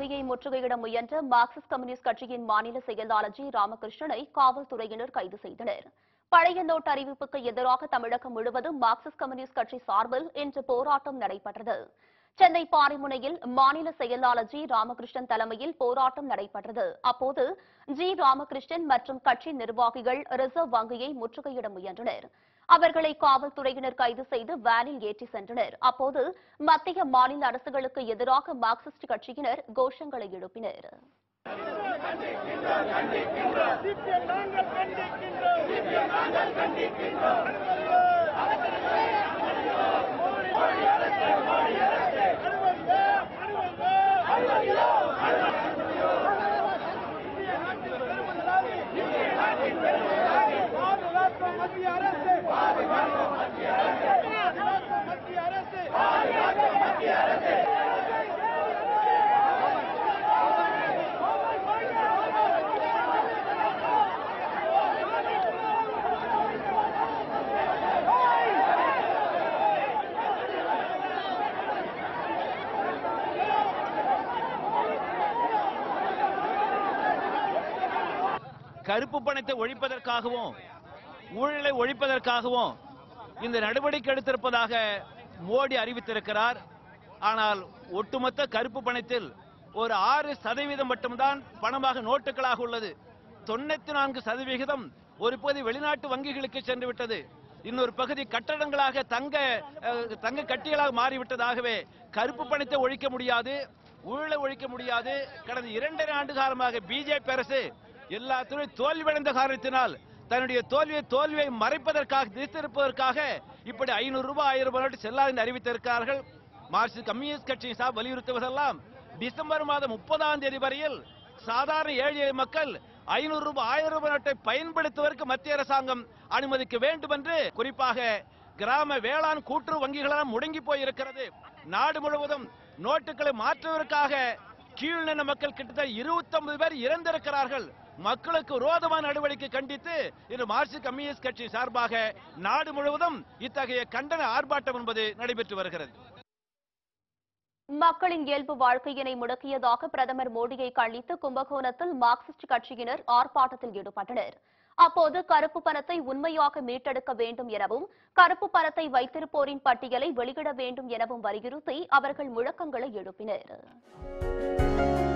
வங்கியை முற்றுகையிட முயன்ற Marxist Communist கட்சியின் மாநில செயலாளர் ஜி ராமகிருஷ்ணனை காவல்துறையினர் கைது செய்தனர் பழைய நோட்டு அறிவிப்புக்கு எதிராக தமிழகம் முழுவதும் மார்க்சிஸ்ட் கம்யூனிஸ்ட் கட்சி சார்பில் இன்று போராட்டம் நடைபெற்றது சென்னை பாரிமுனையில் மாநில செயலாளர் ஜி ராமகிருஷ்ணன் தலைமையில் போராட்டம் நடைபெற்றது அப்போது ஜி ராமகிருஷ்ணன் மற்றும் கட்சி நிர்வாகிகள் ரிசர்வ் வங்கியை முற்றுகையிட முயன்றனர் அவர்களை காவல்துறையினர் கைது செய்து வேனில் ஏற்றி சென்றனர் அப்போது மத்திய மாநில அரசுகளுக்கு எதிராக மார்க்சிஸ்ட் கட்சியினர் கோஷங்களை எழுப்பினர் பாதுகாப்பு மத்திய அரசு பாதுகாப்பு மத்திய அரசு பாதுகாப்பு மத்திய அரசு பாதுகாப்பு மத்திய அரசு கருப்பு பணத்தை ஒழிப்பதற்காகவும் ஊழலை ஒழிப்பதற்காகவும் இந்த நடவடிக்கை எடுத்திருப்பதாக மோடி அறிவித்திருக்கிறார் ஆனால் ஒட்டுமொத்த கருப்பு பணத்தில் ஒரு ஆறு சதவீதம் மட்டும்தான் பணமாக நோட்டுகளாக உள்ளது தொண்ணூத்தி நான்கு சதவிகிதம் ஒரு பகுதி வெளிநாட்டு வங்கிகளுக்கு சென்று விட்டது இன்னொரு பகுதி கட்டடங்களாக தங்க அஹ், தங்க கட்டிகளாக மாறிவிட்டதாகவே கருப்பு பணத்தை ஒழிக்க முடியாது ஊழலை ஒழிக்க முடியாது கடந்த இரண்டரை ஆண்டு காலமாக பிஜேபி அரசு எல்லா துறையும் தோல்வியடைந்த காரணத்தினால் தன்னுடைய தோல்வியை தோல்வியை மறைப்பதற்காக திசைப்பதற்காக இப்படி ஐநூறு ரூபாய் ஆயிரம் ரூபாய் நோட்டு செல்லாது என்று அறிவித்திருக்கிறார்கள் மார்க்சிஸ்ட் கம்யூனிஸ்ட் கட்சியின் சார் வலியுறுத்துவதெல்லாம் டிசம்பர் மாதம் முப்பதாம் தேதி வரையில் சாதாரண ஏழை எளிய மக்கள் ஐநூறு ரூபாய் ஆயிரம் ரூபாய் நோட்டை பயன்படுத்துவதற்கு மத்திய அரசாங்கம் அனுமதிக்க வேண்டும் என்று குறிப்பாக கிராம வேளாண் கூட்டுறவு வங்கிகளெல்லாம் முடங்கி போயிருக்கிறது நாடு முழுவதும் நோட்டுகளை மாற்றுவதற்காக கீழ்நில மக்கள் கிட்டத்தட்ட 29 பேர் இறந்திருக்கிறார்கள் மக்களுக்கு விரோதமான நடவடிக்கை கண்டித்து இன்று மார்க்சிஸ்ட் கம்யூனிஸ்ட் கட்சி சார்பாக நாடு முழுவதும் இத்தகைய கண்டன ஆர்ப்பாட்டம் என்பது நடைபெற்று வருகிறது மக்களின் இயல்பு வாழ்க்கையினை முடக்கியதாக பிரதமர் மோடியை கண்டித்து கும்பகோணத்தில் மார்க்சிஸ்ட் கட்சியினர் ஆர்ப்பாட்டத்தில் ஈடுபட்டனர் அப்போது கருப்பு பணத்தை உண்மையாக மீட்டெடுக்க வேண்டும் எனவும் கருப்பு பணத்தை வைத்திருப்போரின் பட்டியலை வெளியிட வேண்டும் எனவும் வலியுறுத்தி அவர்கள் முழக்கங்களை எழுப்பினர்